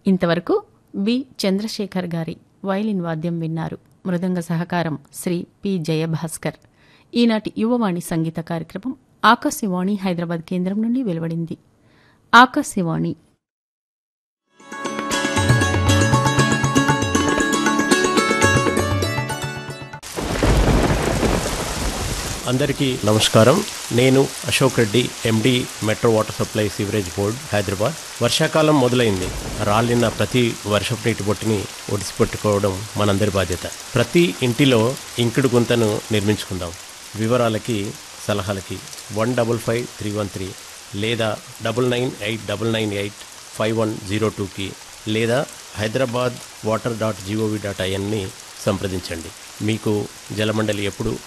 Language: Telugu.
ఇంతవరకు వి చంద్రశేఖర్ గారి వైలిన్ వాద్యం విన్నారు మృదంగ సహకారం శ్రీ పి జయభాస్కర్ ఈనాటి యువవాణి సంగీత కార్యక్రమం ఆకాశవాణి హైదరాబాద్ కేంద్రం నుండి వెలువడింది ఆకాశవాణి అందరికీ నమస్కారం నేను Ashok Reddy MD metro water supply sewerage board Hyderabad వర్షాకాలం మొదలైంది రాలిన ప్రతి వర్షపు నీటి బొట్టుని ఒడిసిపెట్టుకోవడం మనందరి బాధ్యత ప్రతి ఇంటిలో ఇంకుడు గుంతను నిర్మించుకుందాం వివరాలకి సలహాలకి one double five three one three లేదా double nine eight double nine eight five one zero టూకి లేదా Hyderabad water dot gov dot ఐఎన్ని సంప్రదించండి మీకు జలమండలి ఎప్పుడు